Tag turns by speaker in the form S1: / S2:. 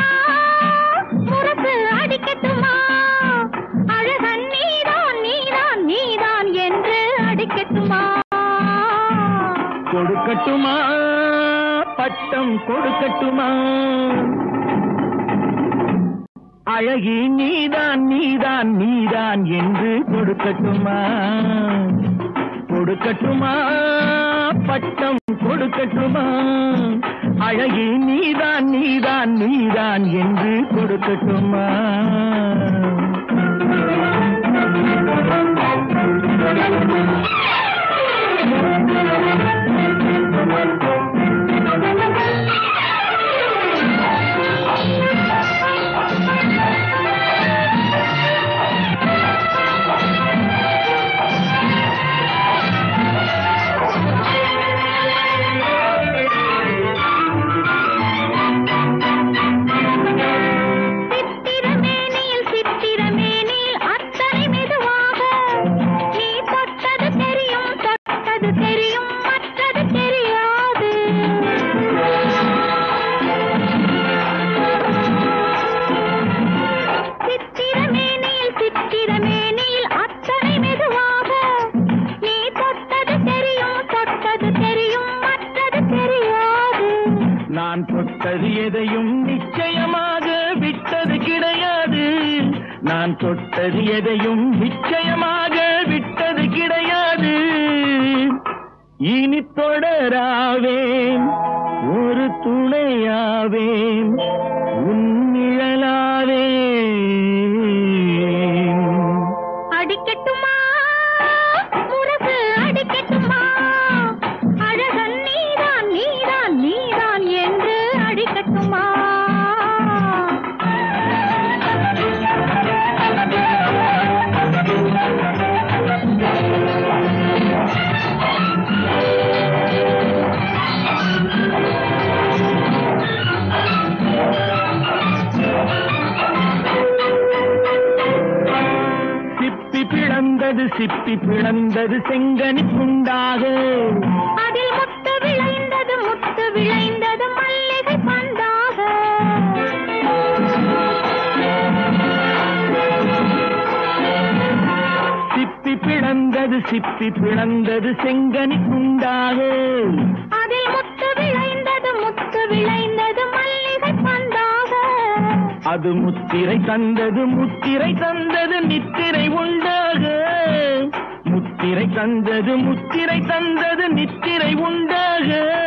S1: அடிக்கட்டுமா முரசு அடிக்கட்டுமா அழகன் நீதான் நீதான் நீதான் என்று அடிக்கட்டுமா
S2: கொடுக்கட்டுமா பட்டம் கொடுக்கட்டுமா அழகி நீதான் நீதான் நீதான் என்று கொடுக்கட்டுமா கொடுக்கட்டுமா பட்டம் கொடுக்கட்டுமா அழகி நீதான் நீதான் நீதான் என்று கொடுக்கட்டுமா
S1: சித்திரமேனியில் சித்திரமேனியில் அத்தனை மெதுவாக நீ தொட்டது தெரியும் தொட்டது தெரியும் மற்றது தெரியாது சித்திரமேனியில் சித்திரமேனியில் அத்தனை மெதுவாக நீ தொட்டது தெரியும் தொட்டது தெரியும் மற்றது தெரியாது
S2: நான் தொட்டது எதையும் நிச்சயமாக விட்டது கிடையாது நான் தொட்டது எதையும் நிச்சயமாக விட்டது கிடையாது இனி தொடராவேன் ஒரு துணையாவேன் உன் நிழலாவேன்
S1: அடிக்கட்டுமா முரசு அடிக்கட்டுமா அழகன் நீதான் நீதான் நீதான் என்று அடிக்கட்டுமா
S2: சிப்பி பிளந்தது சிப்பி பிளந்தது செங்கனி புண்டாக
S1: அதில் முத்து விளைந்தது முத்து விளைந்தது மல்லிகை பந்தாக
S2: சிப்பி பிளந்தது சிப்பி பிளந்தது செங்கனி புண்டாக
S1: அதில் முத்து விளைந்தது முத்து விளைந்தது மல்லிகை பந்தாக
S2: அது முத்திரை தந்தது முத்திரை தந்தது நித்திரை உண்டாக முத்திரை தந்தது முத்திரை தந்தது நித்திரை உண்டாக